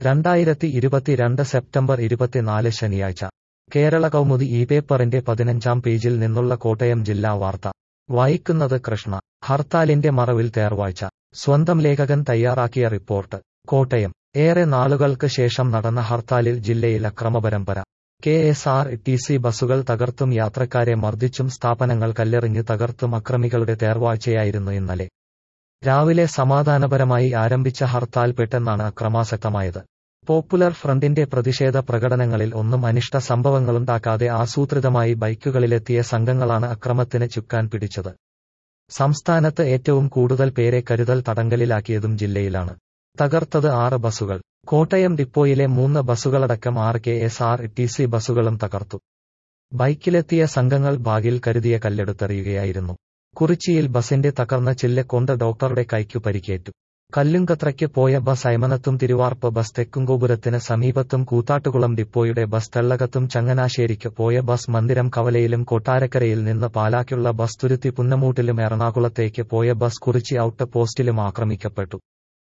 രണ്ടായിരത്തി ഇരുപത്തിരണ്ട് സെപ്റ്റംബർ ഇരുപത്തിനാല് ശനിയാഴ്ച കേരള കൗമുദി ഈ പേപ്പറിന്റെ പതിനഞ്ചാം പേജിൽ നിന്നുള്ള കോട്ടയം ജില്ലാ വാർത്ത വായിക്കുന്നത് കൃഷ്ണ ഹർത്താലിന്റെ മറവിൽ തേർവാഴ്ച സ്വന്തം ലേഖകൻ തയ്യാറാക്കിയ റിപ്പോർട്ട് കോട്ടയം ഏറെ നാളുകൾക്ക് ശേഷം നടന്ന ഹർത്താലിൽ ജില്ലയിൽ അക്രമപരമ്പര K S R T C ബസുകൾ തകർത്തും യാത്രക്കാരെ മർദ്ദിച്ചും സ്ഥാപനങ്ങൾ കല്ലെറിഞ്ഞ് തകർത്തും അക്രമികളുടെ തേർവാഴ്ചയായിരുന്നു ഇന്നലെ രാവിലെ സമാധാനപരമായി ആരംഭിച്ച ഹർത്താൽ പെട്ടെന്നാണ് അക്രമാസക്തമായത് പോപ്പുലർ ഫ്രണ്ടിന്റെ പ്രതിഷേധ പ്രകടനങ്ങളിൽ ഒന്നും അനിഷ്ട സംഭവങ്ങളുണ്ടാക്കാതെ ആസൂത്രിതമായി ബൈക്കുകളിലെത്തിയ സംഘങ്ങളാണ് അക്രമത്തിന് ചുക്കാൻ പിടിച്ചത് സംസ്ഥാനത്ത് ഏറ്റവും കൂടുതൽ പേരെ കരുതൽ തടങ്കലിലാക്കിയതും ജില്ലയിലാണ് തകർത്തത് ആറ് ബസുകൾ കോട്ടയം ഡിപ്പോയിലെ മൂന്ന് ബസുകളടക്കം ആറ് K S R T C ബസുകളും തകർത്തു ബൈക്കിലെത്തിയ സംഘങ്ങൾ ബാഗിൽ കരുതിയ കല്ലെടുത്തെറിയുകയായിരുന്നു കുറിച്ചിയിൽ ബസിന്റെ തകർന്ന ചില്ലക്കൊണ്ട് ഡോക്ടറുടെ കൈക്കു പരിക്കേറ്റു കല്ലുങ്കത്രയ്ക്ക് പോയ ബസ് അയമനത്തും തിരുവാർപ്പ് ബസ് തെക്കുംഗോപുരത്തിന് സമീപത്തും കൂത്താട്ടുകുളം ഡിപ്പോയുടെ ബസ് തെള്ളകത്തും ചങ്ങനാശ്ശേരിക്ക് പോയ ബസ് മന്ദിരം കവലയിലും കൊട്ടാരക്കരയിൽ നിന്ന് പാലാക്കുള്ള ബസ് തുരുത്തി പുന്നമൂട്ടിലും എറണാകുളത്തേക്ക് പോയ ബസ് കുറിച്ചി ഔട്ട് പോസ്റ്റിലും ആക്രമിക്കപ്പെട്ടു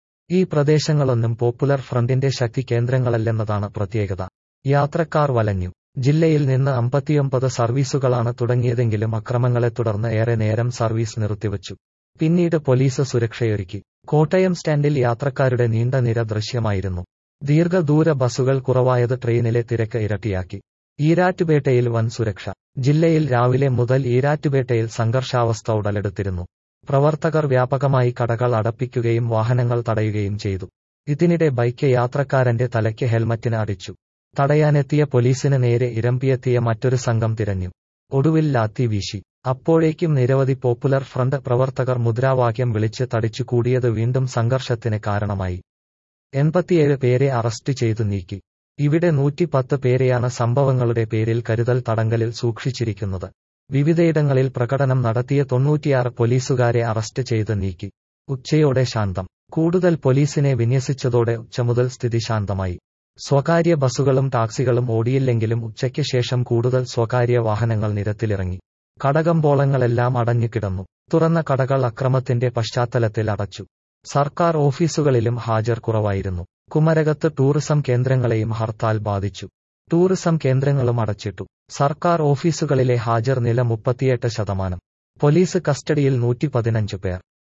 ഈ പ്രദേശങ്ങളൊന്നും പോപ്പുലർ ഫ്രണ്ടിന്റെ ശക്തി കേന്ദ്രങ്ങളല്ലെന്നതാണ് പ്രത്യേകത യാത്രക്കാർ വലഞ്ഞു ജില്ലയിൽ നിന്ന് അമ്പത്തിയൊമ്പത് സർവീസുകളാണ് തുടങ്ങിയതെങ്കിലും അക്രമങ്ങളെ തുടർന്ന് ഏറെ നേരം സർവീസ് നിർത്തിവച്ചു പിന്നീട് പോലീസ് സുരക്ഷയൊരുക്കി കോട്ടയം സ്റ്റാൻഡിൽ യാത്രക്കാരുടെ നീണ്ട നിര ദൃശ്യമായിരുന്നു ദീർഘദൂര ബസുകൾ കുറവായത് ട്രെയിനിലെ തിരക്ക് ഇരട്ടിയാക്കി ഈരാറ്റുപേട്ടയിൽ വൻ സുരക്ഷ ജില്ലയിൽ രാവിലെ മുതൽ ഈരാറ്റുപേട്ടയിൽ സംഘർഷാവസ്ഥ ഉടലെടുത്തിരുന്നു പ്രവർത്തകർ വ്യാപകമായി കടകൾ അടപ്പിക്കുകയും വാഹനങ്ങൾ തടയുകയും ചെയ്തു ഇതിനിടെ ബൈക്ക് യാത്രക്കാരന്റെ തലയ്ക്ക് ഹെൽമറ്റിന് അടിച്ചു തടയാനെത്തിയ പോലീസിന് നേരെ ഇരമ്പിയെത്തിയ മറ്റൊരു സംഘം തിരഞ്ഞു ഒടുവിൽ ലാത്തി വീശി അപ്പോഴേക്കും നിരവധി പോപ്പുലർ ഫ്രണ്ട് പ്രവർത്തകർ മുദ്രാവാക്യം വിളിച്ച് തടിച്ചു കൂടിയത് വീണ്ടും സംഘർഷത്തിന് കാരണമായി എൺപത്തിയേഴ് പേരെ അറസ്റ്റ് ചെയ്തു നീക്കി ഇവിടെ നൂറ്റിപ്പത്ത് പേരെയാണ് സംഭവങ്ങളുടെ പേരിൽ കരുതൽ തടങ്കലിൽ സൂക്ഷിച്ചിരിക്കുന്നത് വിവിധയിടങ്ങളിൽ പ്രകടനം നടത്തിയ തൊണ്ണൂറ്റിയാറ് പോലീസുകാരെ അറസ്റ്റ് ചെയ്ത് നീക്കി ഉച്ചയോടെ ശാന്തം കൂടുതൽ പോലീസിനെ വിന്യസിച്ചതോടെ ഉച്ചമുതൽ സ്ഥിതി ശാന്തമായി സ്വകാര്യ ബസുകളും ടാക്സികളും ഓടിയില്ലെങ്കിലും ഉച്ചയ്ക്ക് ശേഷം കൂടുതൽ സ്വകാര്യ വാഹനങ്ങൾ നിരത്തിലിറങ്ങി കടകമ്പോളങ്ങളെല്ലാം അടഞ്ഞുകിടന്നു തുറന്ന കടകൾ അക്രമത്തിന്റെ പശ്ചാത്തലത്തിൽ അടച്ചു സർക്കാർ ഓഫീസുകളിലും ഹാജർ കുറവായിരുന്നു കുമരകത്ത് ടൂറിസം കേന്ദ്രങ്ങളെയും ഹർത്താൽ ബാധിച്ചു ടൂറിസം കേന്ദ്രങ്ങളും അടച്ചിട്ടു സർക്കാർ ഓഫീസുകളിലെ ഹാജർ നില മുപ്പത്തിയെട്ട് ശതമാനം പോലീസ് കസ്റ്റഡിയിൽ നൂറ്റി പതിനഞ്ച് പേർ